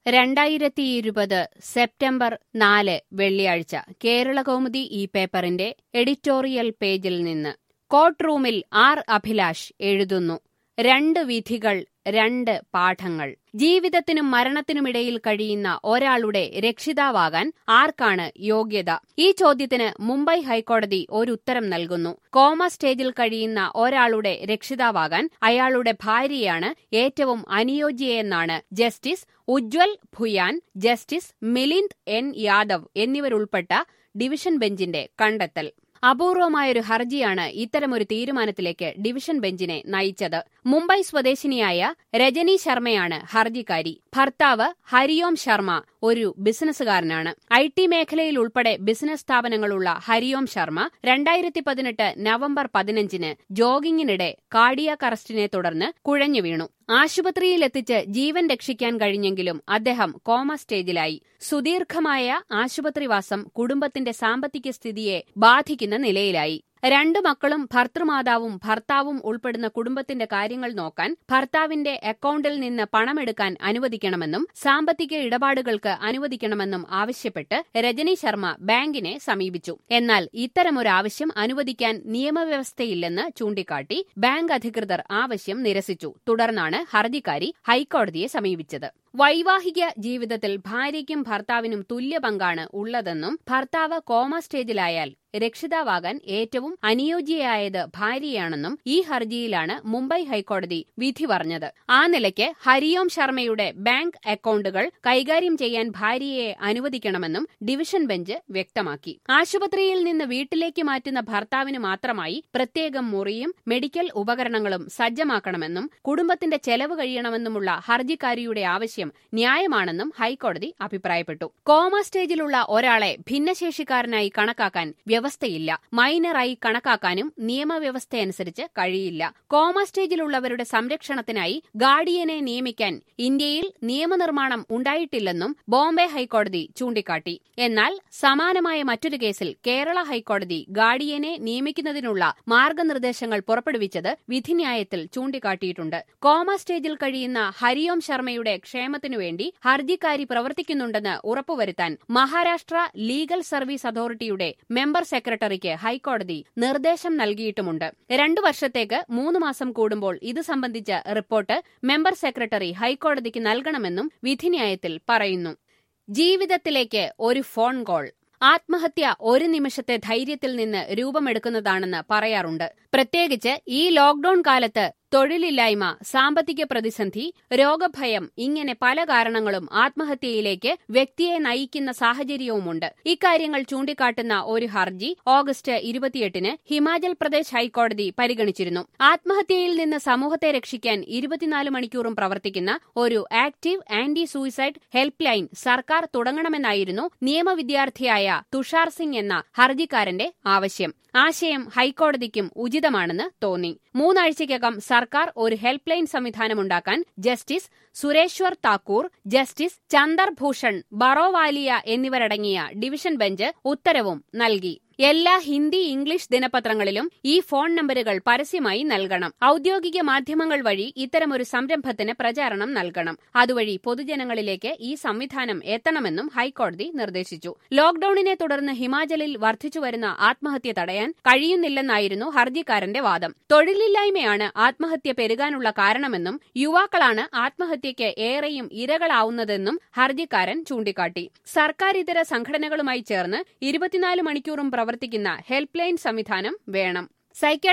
രണ്ടായിരത്തി ഇരുപത് സെപ്റ്റംബർ നാല് വെള്ളിയാഴ്ച കേരളകൗമുദി ഈ പേപ്പറിന്റെ എഡിറ്റോറിയൽ പേജിൽ നിന്ന് കോർട്ട് റൂമിൽ ആർ അഭിലാഷ് എഴുതുന്നു രണ്ട് വിധികൾ രണ്ട് പാഠങ്ങൾ ജീവിതത്തിനും മരണത്തിനുമിടയിൽ കഴിയുന്ന ഒരാളുടെ രക്ഷിതാവാകാൻ ആർക്കാണ് യോഗ്യത ഈ ചോദ്യത്തിന് മുംബൈ ഹൈക്കോടതി ഒരു ഉത്തരം നൽകുന്നു കോമ സ്റ്റേജിൽ കഴിയുന്ന ഒരാളുടെ രക്ഷിതാവാകാൻ അയാളുടെ ഭാര്യയാണ് ഏറ്റവും അനുയോജ്യയെന്നാണ് justice Ujjal Bhuyan justice Milind N Yadav എന്നിവരുൾപ്പെട്ട ഡിവിഷൻ ബെഞ്ചിന്റെ കണ്ടെത്തൽ അപൂർവമായൊരു ഹർജിയാണ് ഇത്തരമൊരു തീരുമാനത്തിലേക്ക് ഡിവിഷൻ ബെഞ്ചിനെ നയിച്ചത് മുംബൈ സ്വദേശിനിയായ രജനി ശർമ്മയാണ് ഹർജിക്കാരി ഭർത്താവ് ഹരിയോം ശർമ്മ ഒരു ബിസിനസ്സുകാരനാണ് ഐ ടി മേഖലയിൽ ഉൾപ്പെടെ ബിസിനസ് സ്ഥാപനങ്ങളുള്ള ഹരിയോം ശർമ്മ രണ്ടായിരത്തി പതിനെട്ട് നവംബർ പതിനഞ്ചിന് ജോഗിങ്ങിനിടെ കാർഡിയാക് അറസ്റ്റിനെ തുടർന്ന് കുഴഞ്ഞു വീണു ആശുപത്രിയിലെത്തിച്ച് ജീവൻ രക്ഷിക്കാൻ കഴിഞ്ഞെങ്കിലും അദ്ദേഹം കോമ സ്റ്റേജിലായി സുദീർഘമായ ആശുപത്രിവാസം കുടുംബത്തിന്റെ സാമ്പത്തിക സ്ഥിതിയെ ബാധിക്കുന്ന നിലയിലായി രണ്ടു മക്കളും ഭർത്തൃമാതാവും ഭർത്താവും ഉൾപ്പെടുന്ന കുടുംബത്തിന്റെ കാര്യങ്ങൾ നോക്കാൻ ഭർത്താവിന്റെ അക്കൌണ്ടിൽ നിന്ന് പണമെടുക്കാൻ അനുവദിക്കണമെന്നും സാമ്പത്തിക ഇടപാടുകൾക്ക് അനുവദിക്കണമെന്നും ആവശ്യപ്പെട്ട് രജനി ശർമ്മ ബാങ്കിനെ സമീപിച്ചു എന്നാൽ ഇത്തരമൊരു ആവശ്യം അനുവദിക്കാൻ നിയമവ്യവസ്ഥയില്ലെന്ന് ചൂണ്ടിക്കാട്ടി ബാങ്ക് അധികൃതർ ആവശ്യം നിരസിച്ചു തുടർന്നാണ് ഹർജിക്കാരി ഹൈക്കോടതിയെ സമീപിച്ചത് വൈവാഹിക ജീവിതത്തിൽ ഭാര്യയ്ക്കും ഭർത്താവിനും തുല്യ പങ്കാണ് ഉള്ളതെന്നും ഭർത്താവ് കോമ സ്റ്റേജിലായാൽ രക്ഷിതാവാകാൻ ഏറ്റവും അനുയോജ്യയായത് ഭാര്യയാണെന്നും ഈ ഹർജിയിലാണ് മുംബൈ ഹൈക്കോടതി വിധി പറഞ്ഞത് ആ നിലയ്ക്ക് ഹരിയോം ശർമ്മയുടെ ബാങ്ക് അക്കൌണ്ടുകൾ കൈകാര്യം ചെയ്യാൻ ഭാര്യയെ അനുവദിക്കണമെന്നും ഡിവിഷൻ ബെഞ്ച് വ്യക്തമാക്കി ആശുപത്രിയിൽ നിന്ന് വീട്ടിലേക്ക് മാറ്റുന്ന ഭർത്താവിന് മാത്രമായി പ്രത്യേകം മുറിയും മെഡിക്കൽ ഉപകരണങ്ങളും സജ്ജമാക്കണമെന്നും കുടുംബത്തിന്റെ ചെലവ് കഴിയണമെന്നുമുള്ള ഹർജിക്കാരിയുടെ ആവശ്യം ന്യായമാണെന്നും ഹൈക്കോടതി അഭിപ്രായപ്പെട്ടു കോമ സ്റ്റേജിലുള്ള ഒരാളെ ഭിന്നശേഷിക്കാരനായി കണക്കാക്കാൻ വ്യവസ്ഥയില്ല മൈനറായി കണക്കാക്കാനും നിയമവ്യവസ്ഥയനുസരിച്ച് കഴിയില്ല കോമ സ്റ്റേജിലുള്ളവരുടെ സംരക്ഷണത്തിനായി ഗാർഡിയനെ നിയമിക്കാൻ ഇന്ത്യയിൽ നിയമനിർമ്മാണം ഉണ്ടായിട്ടില്ലെന്നും ബോംബെ ഹൈക്കോടതി ചൂണ്ടിക്കാട്ടി എന്നാൽ സമാനമായ മറ്റൊരു കേസിൽ കേരള ഹൈക്കോടതി ഗാർഡിയനെ നിയമിക്കുന്നതിനുള്ള മാർഗനിർദ്ദേശങ്ങൾ പുറപ്പെടുവിച്ചത് വിധിന്യായത്തിൽ ചൂണ്ടിക്കാട്ടിയിട്ടുണ്ട് കോമ സ്റ്റേജിൽ കഴിയുന്ന ഹരിയോം ശർമ്മയുടെ ക്ഷേമത്തിനു വേണ്ടി ഹർജിക്കാരി പ്രവർത്തിക്കുന്നുണ്ടെന്ന് ഉറപ്പുവരുത്താൻ മഹാരാഷ്ട്ര ലീഗൽ സർവീസ് അതോറിറ്റിയുടെ മെമ്പർ സെക്രട്ടറിക്ക് ഹൈക്കോടതി നിർദ്ദേശം നൽകിയിട്ടുമുണ്ട് രണ്ടു വർഷത്തേക്ക് മൂന്ന് മാസം കൂടുമ്പോൾ ഇത് സംബന്ധിച്ച റിപ്പോർട്ട് മെമ്പർ സെക്രട്ടറി ഹൈക്കോടതിക്ക് നൽകണമെന്നും വിധിന്യായത്തിൽ പറയുന്നു ജീവിതത്തിലേക്ക് ഒരു ഫോൺ കോൾ ആത്മഹത്യ ഒരു നിമിഷത്തെ ധൈര്യത്തിൽ നിന്ന് രൂപമെടുക്കുന്നതാണെന്ന് പറയാറുണ്ട് പ്രത്യേകിച്ച് ഈ ലോക്ഡൌൺ കാലത്ത് തൊഴിലില്ലായ്മ സാമ്പത്തിക പ്രതിസന്ധി രോഗഭയം ഇങ്ങനെ പല കാരണങ്ങളും ആത്മഹത്യയിലേക്ക് വ്യക്തിയെ നയിക്കുന്ന സാഹചര്യവുമുണ്ട് ഇക്കാര്യങ്ങൾ ചൂണ്ടിക്കാട്ടുന്ന ഒരു ഹർജി ഓഗസ്റ്റ് ഇരുപത്തിയെട്ടിന് ഹിമാചൽ പ്രദേശ് ഹൈക്കോടതി പരിഗണിച്ചിരുന്നു ആത്മഹത്യയിൽ നിന്ന് സമൂഹത്തെ രക്ഷിക്കാൻ ഇരുപത്തിനാല് മണിക്കൂറും പ്രവർത്തിക്കുന്ന ഒരു active anti suicide helpline സർക്കാർ തുടങ്ങണമെന്നായിരുന്നു നിയമവിദ്യാർത്ഥിയായ തുഷാർ സിംഗ് എന്ന ഹർജിക്കാരന്റെ ആവശ്യം ആശയം ഹൈക്കോടതിക്കും ഉചിതമാണെന്ന് തോന്നി മൂന്നാഴ്ചയ്ക്കകം സർക്കാർ ഒരു ഹെൽപ്പ് ലൈൻ സംവിധാനമുണ്ടാക്കാൻ ജസ്റ്റിസ് സുരേശ്വർ താക്കൂർ ജസ്റ്റിസ് ചന്ദർ ഭൂഷൺ ബറോവാലിയ എന്നിവരടങ്ങിയ ഡിവിഷൻ ബെഞ്ച് ഉത്തരവും നൽകി എല്ലാ ഹിന്ദി ഇംഗ്ലീഷ് ദിനപത്രങ്ങളിലും ഈ ഫോൺ നമ്പരുകൾ പരസ്യമായി നൽകണം ഔദ്യോഗിക മാധ്യമങ്ങൾ വഴി ഇത്തരമൊരു സംരംഭത്തിന് പ്രചാരണം നൽകണം അതുവഴി പൊതുജനങ്ങളിലേക്ക് ഈ സംവിധാനം എത്തണമെന്നും ഹൈക്കോടതി നിർദ്ദേശിച്ചു ലോക്ഡൌണിനെ തുടർന്ന് ഹിമാചലിൽ വർദ്ധിച്ചുവരുന്ന ആത്മഹത്യ തടയാൻ കഴിയുന്നില്ലെന്നായിരുന്നു ഹർജിക്കാരന്റെ വാദം തൊഴിലില്ലായ്മയാണ് ആത്മഹത്യ പെരുകാനുള്ള കാരണമെന്നും യുവാക്കളാണ് ആത്മഹത്യയ്ക്ക് ഏറെയും ഇരകളാവുന്നതെന്നും ഹർജിക്കാരൻ ചൂണ്ടിക്കാട്ടി സർക്കാരിതര സംഘടനകളുമായി ചേർന്ന് ഇരുപത്തിനാല് മണിക്കൂറും പ്രവർത്തിക്കുന്ന ഹെൽപ്പ് ലൈൻ സംവിധാനം വേണം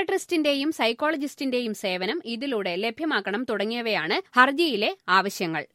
സൈക്യാട്രിസ്റ്റിന്റെയും സൈക്കോളജിസ്റ്റിന്റെയും സേവനം ഇതിലൂടെ ലഭ്യമാക്കണം തുടങ്ങിയവയാണ് ഹർജിയിലെ ആവശ്യങ്ങൾ